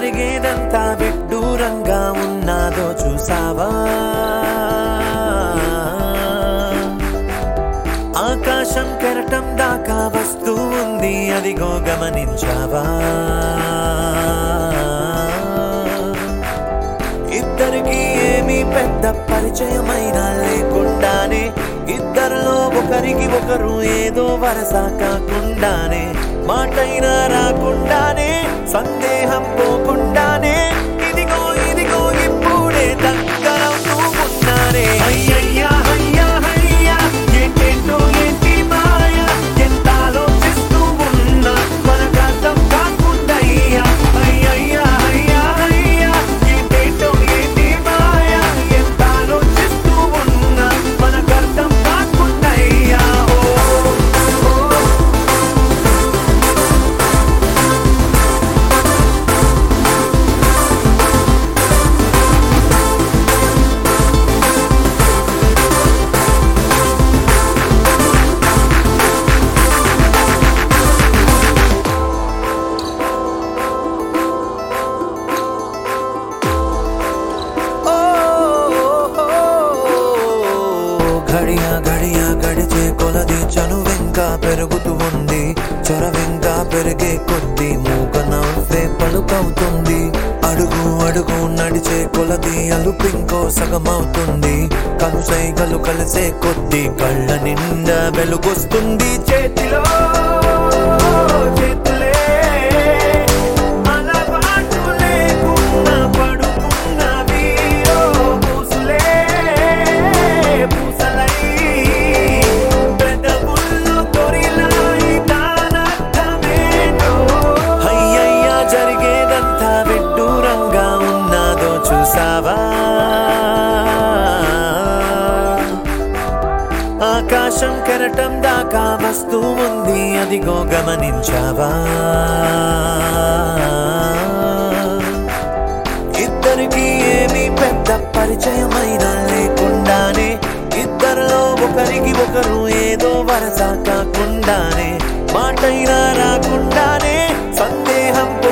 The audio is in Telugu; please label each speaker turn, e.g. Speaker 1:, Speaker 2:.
Speaker 1: జరిగేదంతా విడ్డూరంగా ఉన్నాదో చూసావా ఆకాశం కెరటం దాకా వస్తూ ఉంది అదిగో గమనించావా ఇద్దరికి ఏమీ పెద్ద పరిచయమైన లేకుండానే ఇద్దరిలో ఒకరికి ఒకరు ఏదో వరస కాకుండానే మాటైనా రాకుండానే సందేహం పోకుండానే ఇదిగో ఇదిగో ఇప్పుడే దగ్గరవుతూ ఉన్నారే అయ్యయ్యా అయ్యా అయ్యా ఏంటేంటో ఏంటి మాయ ఎంత ఆలోచిస్తూ ఉన్నా మనకర్థం కాకుండయ్యా అయ్యయ్యా అయ్యా అయ్యా ఏంటేంటో ఏంటి మాయ ఎంత ఆలోచిస్తూ ఉన్నా మనకర్థం కాకుండయ్యా ఓ ఓ ఘడియ ఘడియ గడిచే కొలది చనువింకా పెరుగుతూ ఉంది చొరవింకా పెరిగే కొద్ది మూక నవ్వే పలుకవుతుంది అడుగు అడుగు నడిచే కొలది అలుపింకో సగమవుతుంది కనుసైగలు కలిసే కొద్ది కళ్ళ నిండా వెలుగొస్తుంది చేతిలో చేతులే అలవాటు లేకుండా పడుకున్నవి ఓ పూసులే పూసలై పెదవుల్లో తొరిలాయి దానర్థమేంటో అయ్యయ్యా జరిగేదంతా విడ్డూరంగా ఉన్నాదో చూసావా ఆకాశం కెరటం దాకా వస్తూ ఉంది అదిగో గమనించావా ఇద్దరికి ఏమీ పెద్ద పరిచయమైన లేకుండానే ఇద్దరిలో ఒకరికి ఒకరు ఏదో వరస కాకుండానే మాటైనా రాకుండానే సందేహం పో